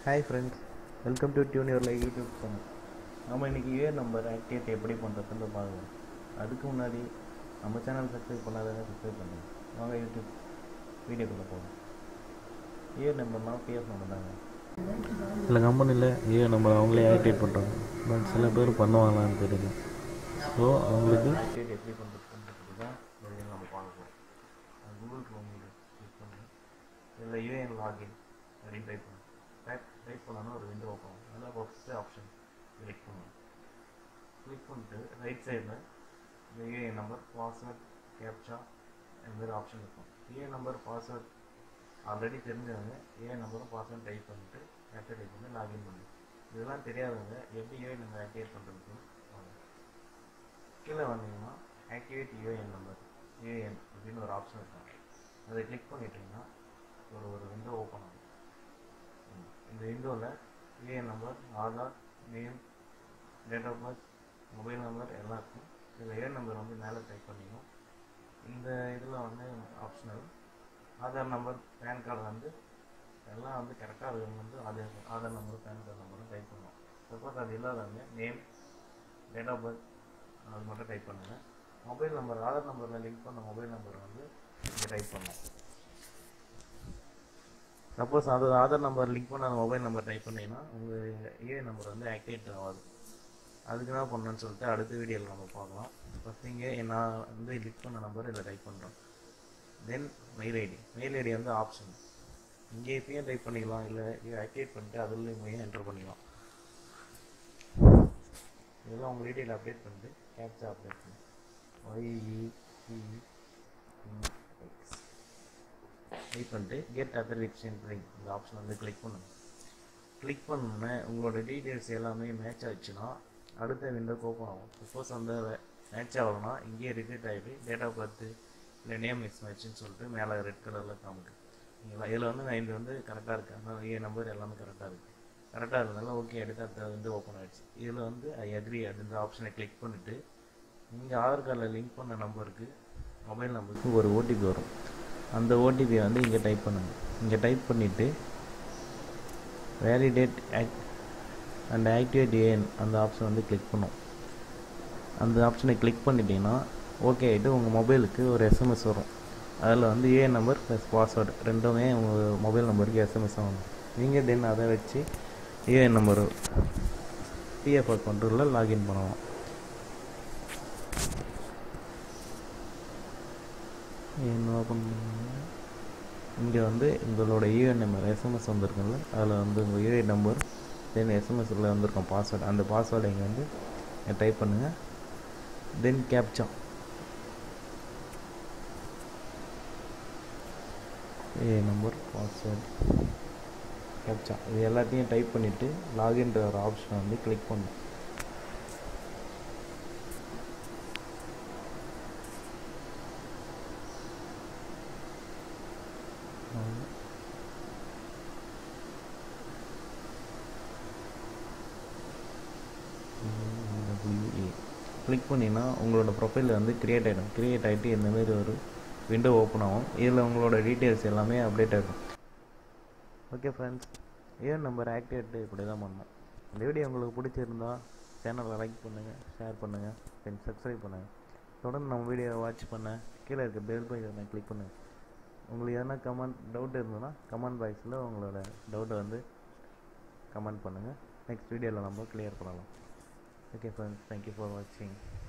Hi friends welcome to tune your like YouTube channel நம்ம இன்றைக்கி UA number activate எப்படி பண்ணுறதுன்னு பார்க்கலாம் அதுக்கு முன்னாடி நம்ம சேனல் சப்ஸ்கிரைப் பண்ணாதவங்க சப்ஸ்கிரைப் பண்ணுங்க வாங்க யூடியூப் வீடியோக்குள்ளே போகலாம் யூஏ நம்பர்னால் பிஎஃப் நம்பர் தாங்க சில கம்பெனியில் ஏ நம்ம அவங்களே ஆக்டிவேட் பண்ணுறாங்க பட் சில பேர் பண்ணுவாங்களான்னு தெரியல ஸோ அவங்களுக்கு ஆக்டிவேட் எப்படி பண்ணுறதுன்றது தான் இந்த வீடியோ நம்ம பார்க்கலாம் கூகுள் க்ரோம் கிளிக் பண்ணி இதில் யூஏஎன் லாகின் அப்படின்னு டைப் பண்ணு டைப் டைப் பண்ணோன்னா ஒரு விண்டோ ஓப்பன் ஆகும் அதில் ஃபஸ்ட்டு ஆப்ஷன் கிளிக் பண்ணணும் கிளிக் பண்ணிட்டு ரைட் சைடில் இந்த யூஏஎன் நம்பர் பாஸ்வேர்ட் கேப்சா இந்த மாதிரி ஆப்ஷன் இருக்கும் யூஏ நம்பர் பாஸ்வேர்ட் ஆல்ரெடி தெரிஞ்சவங்க ஏ நம்பரும் பாஸ்வேர்ட் டைப் பண்ணிட்டு கேப்சா டைப் பண்ணி லாகின் பண்ணு இதெல்லாம் தெரியாதவங்க எப்படி யூஏ நம்பர் ஆக்டிவேட் பண்ணுறதுன்னு வாங்க. கீழே வந்தீங்கன்னா ஆக்டிவேட் யூஏஎன் நம்பர் யூஏஎன் அப்படின்னு ஒரு ஆப்ஷன் இருக்கும் அதை கிளிக் பண்ணிட்டீங்கன்னா ஒரு ஒரு விண்டோ ஓப்பன் ஆகும் ம். இந்த விண்டோவில் UAN number Aadhaar name date of birth mobile number எல்லாம் இருக்கும் இதில் ஏ நம்பர் வந்து மேலே டைப் பண்ணிக்கணும் இந்த இதில் வந்து optional Aadhaar number PAN card வந்து எல்லாம் வந்து கரெக்டாக இருக்கிறவங்க வந்து Aadhaar Aadhaar number PAN card நம்பரும் டைப் பண்ணணும் சப்போஸ் அது இல்லாதவங்க நேம் டேட் ஆஃப் பர்த் அது மட்டும் டைப் பண்ணுங்கள் மொபைல் நம்பர் ஆதார் நம்பரில் லிங்க் பண்ண மொபைல் நம்பர் வந்து இங்கே டைப் பண்ணணும் சப்போஸ் அது ஆதார் நம்பர் லிங்க் பண்ண அந்த மொபைல் நம்பர் டைப் பண்ணீங்கன்னா உங்கள் ஏ நம்பர் வந்து ஆக்டிவேட் ஆகாது அதுக்கு என்ன பண்ணணும்னு சொல்லிட்டு அடுத்த வீடியோவில் நம்ம பார்க்கலாம் ஃபஸ்ட் இங்கே நான் வந்து லிங்க் பண்ண நம்பர் இதில் டைப் பண்ணுறோம் then mail ID mail ID வந்து ஆப்ஷன் இங்கே இப்பயும் டைப் பண்ணிக்கலாம் இல்லை இது ஆக்டிவேட் பண்ணிட்டு அதுலேயும் என்டர் பண்ணிக்கலாம் இதெல்லாம் உங்கள் டீட்டெயில் அப்டேட் பண்ணிட்டு கேப்சா அப்டேட் பண்ணி ஒய்இ டைப் பண்ணிட்டு கெட் அத்தரிஃபிகேஷன் லிங்க் இந்த ஆப்ஷன் வந்து கிளிக் பண்ணுங்க கிளிக் பண்ணோன்னே உங்களோட டீட்டெயில்ஸ் எல்லாமே மேட்ச் ஆச்சுன்னா அடுத்த விண்டோ ஓப்பன் ஆகும் சப்போஸ் வந்து மேட்ச் ஆகலைன்னா இங்கேயே ரிஜெக்ட் ஆகிட்டு டேட் ஆஃப் பர்த்து இல்லை நேம் மிஸ் மேட்ச்னு சொல்லிட்டு மேலே ரெட் கலரில் காமிக்கும் நீங்கள் இதில் வந்து நான் இது வந்து கரெக்டாக இருக்குது அதனால் ஏ நம்பர் எல்லாமே கரெக்டாக இருக்குது கரெக்டாக இருந்தனால ஓகே எடுத்து அடுத்த வந்து ஓப்பன் ஆகிடுச்சு இதில் வந்து ஐ அக்ரி அப்படின்ற ஆப்ஷனை கிளிக் பண்ணிவிட்டு நீங்கள் ஆதார் கார்டில் லிங்க் பண்ண நம்பருக்கு மொபைல் நம்பருக்கு ஒரு ஓடிபி வரும் அந்த ஓடிபியை வந்து இங்கே டைப் பண்ணுங்கள் இங்கே டைப் பண்ணிவிட்டு validate act and activate AN அந்த ஆப்ஷன் வந்து கிளிக் பண்ணும் அந்த ஆப்ஷனை கிளிக் பண்ணிட்டீங்கன்னா ஓகே ஆகிட்டு உங்கள் மொபைலுக்கு ஒரு எஸ்எம்எஸ் வரும் அதில் வந்து ஏஎன் நம்பர் ப்ளஸ் பாஸ்வேர்டு ரெண்டுமே உங்கள் மொபைல் நம்பருக்கு எஸ்எம்எஸ் ஆகும் நீங்கள் தென் அதை வச்சு ஏஎன் நம்பர் பிஎஃப் அக்கௌண்ட்டில் லாகின் பண்ணலாம் என்ன ஓப்பன் இங்கே வந்து உங்களோட யூஏஎன் நம்பர் எஸ்எம்எஸ் வந்திருக்குல்ல அதில் வந்து உங்கள் யூஏஎன் நம்பர் தென் எஸ்எம்எஸ்ல வந்திருக்கும் பாஸ்வேர்டு அந்த பாஸ்வேர்டை இங்கே வந்து டைப் பண்ணுங்கள் தென் கேப்சா ஏ நம்பர் பாஸ்வேர்டு கேப்சா இது எல்லாத்தையும் டைப் பண்ணிவிட்டு லாகின்ற ஒரு ஆப்ஷனை வந்து கிளிக் பண்ணும் டபிள்யூஏ கிளிக் பண்ணிங்கன்னா உங்களோட ப்ரொஃபைல் வந்து க்ரியேட் ஆகிடும் க்ரியேட் ஆகிட்டு இந்தமாரி ஒரு விண்டோ ஓப்பன் ஆகும் இதில் உங்களோட டீட்டெயில்ஸ் எல்லாமே அப்டேட் ஆகிடும் ஓகே ஃப்ரெண்ட்ஸ் ஏன் நம்பர் ஆக்டிவேட் இப்படி தான் பண்ணோம் இந்த வீடியோ உங்களுக்கு பிடிச்சிருந்தா சேனலை லைக் பண்ணுங்கள் ஷேர் பண்ணுங்கள் தென் சப்ஸ்கிரைப் பண்ணுங்கள் தொடர்ந்து நம்ம வீடியோவை வாட்ச் பண்ண கீழே இருக்க பெல் பைக்கனை கிளிக் பண்ணுங்கள் உங்களுக்கு எதனா கமெண்ட் டவுட் இருந்ததுன்னா கமெண்ட் பாக்ஸில் உங்களோட டவுட்டை வந்து கமெண்ட் பண்ணுங்கள் நெக்ஸ்ட் வீடியோவில் நம்ம கிளியர் பண்ணலாம் ஓகே ஃப்ரெண்ட்ஸ் தேங்க்யூ ஃபார் வாட்சிங்